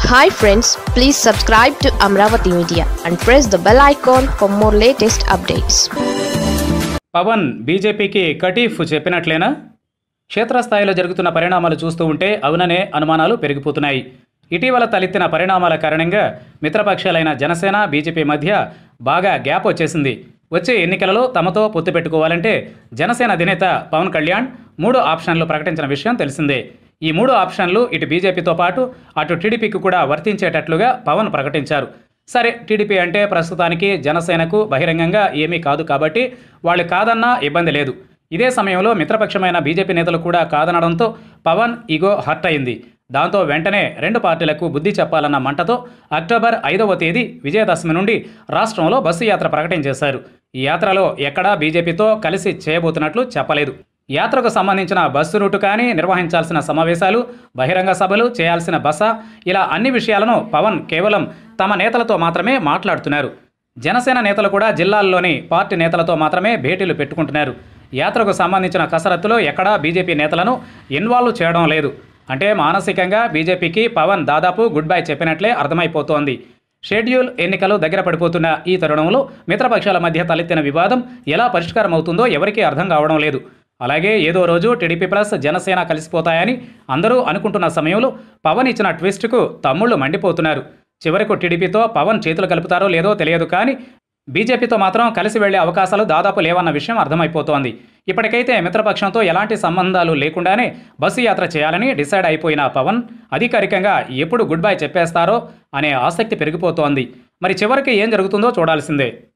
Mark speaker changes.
Speaker 1: hi friends please subscribe to Amaravati media and press the bell icon for more latest updates
Speaker 2: Pawan బీజేపీకి కటీఫ్ చెప్పినట్లేనా క్షేత్రస్థాయిలో జరుగుతున్న పరిణామాలు చూస్తూ ఉంటే అవుననే అనుమానాలు పెరిగిపోతున్నాయి ఇటీవల తలెత్తిన పరిణామాల కారణంగా మిత్రపక్షాలైన జనసేన బీజేపీ మధ్య బాగా గ్యాప్ వచ్చేసింది వచ్చే ఎన్నికలలో తమతో పొత్తు పెట్టుకోవాలంటే జనసేన అధినేత పవన్ కళ్యాణ్ మూడు ఆప్షన్లు ప్రకటించిన విషయం తెలిసిందే ఈ మూడు ఆప్షన్లు ఇటు బీజేపీతో పాటు అటు టీడీపీకి కూడా వర్తించేటట్లుగా పవన్ ప్రకటించారు సరే టీడీపీ అంటే ప్రస్తుతానికి జనసేనకు బహిరంగంగా ఏమీ కాదు కాబట్టి వాళ్ళు కాదన్నా ఇబ్బంది లేదు ఇదే సమయంలో మిత్రపక్షమైన బీజేపీ నేతలు కూడా కాదనడంతో పవన్ ఈగో హర్ట్ అయింది దాంతో వెంటనే రెండు పార్టీలకు బుద్ధి చెప్పాలన్న మంటతో అక్టోబర్ ఐదవ తేదీ విజయదశమి నుండి రాష్ట్రంలో బస్సు యాత్ర ప్రకటించేశారు ఈ యాత్రలో ఎక్కడా బీజేపీతో కలిసి చేయబోతున్నట్లు చెప్పలేదు యాత్రకు సంబంధించిన బస్సు రూటు కానీ నిర్వహించాల్సిన సమావేశాలు బహిరంగ సభలు చేయాల్సిన బస ఇలా అన్ని విషయాలను పవన్ కేవలం తమ నేతలతో మాత్రమే మాట్లాడుతున్నారు జనసేన నేతలు కూడా జిల్లాల్లోని పార్టీ నేతలతో మాత్రమే భేటీలు పెట్టుకుంటున్నారు యాత్రకు సంబంధించిన కసరత్తులో ఎక్కడా బీజేపీ నేతలను ఇన్వాల్వ్ చేయడం లేదు అంటే మానసికంగా బీజేపీకి పవన్ దాదాపు గుడ్ బై చెప్పినట్లే అర్థమైపోతోంది షెడ్యూల్ ఎన్నికలు దగ్గర పడిపోతున్న ఈ తరుణంలో మిత్రపక్షాల మధ్య తలెత్తిన వివాదం ఎలా పరిష్కారం అవుతుందో ఎవరికీ అర్థం కావడం లేదు అలాగే ఏదో రోజు టీడీపీ ప్లస్ జనసేన కలిసిపోతాయని అందరూ అనుకుంటున్న సమయంలో పవన్ ఇచ్చిన ట్విస్ట్కు తమ్ముళ్ళు మండిపోతున్నారు చివరకు టీడీపీతో పవన్ చేతులు కలుపుతారో లేదో తెలియదు కానీ బీజేపీతో మాత్రం కలిసి వెళ్లే అవకాశాలు దాదాపు లేవన్న విషయం అర్థమైపోతోంది ఇప్పటికైతే మిత్రపక్షంతో ఎలాంటి సంబంధాలు లేకుండానే బస్సు యాత్ర చేయాలని డిసైడ్ అయిపోయిన పవన్ అధికారికంగా ఎప్పుడు గుడ్ బై చెప్పేస్తారో అనే ఆసక్తి పెరిగిపోతోంది మరి చివరికి ఏం జరుగుతుందో చూడాల్సిందే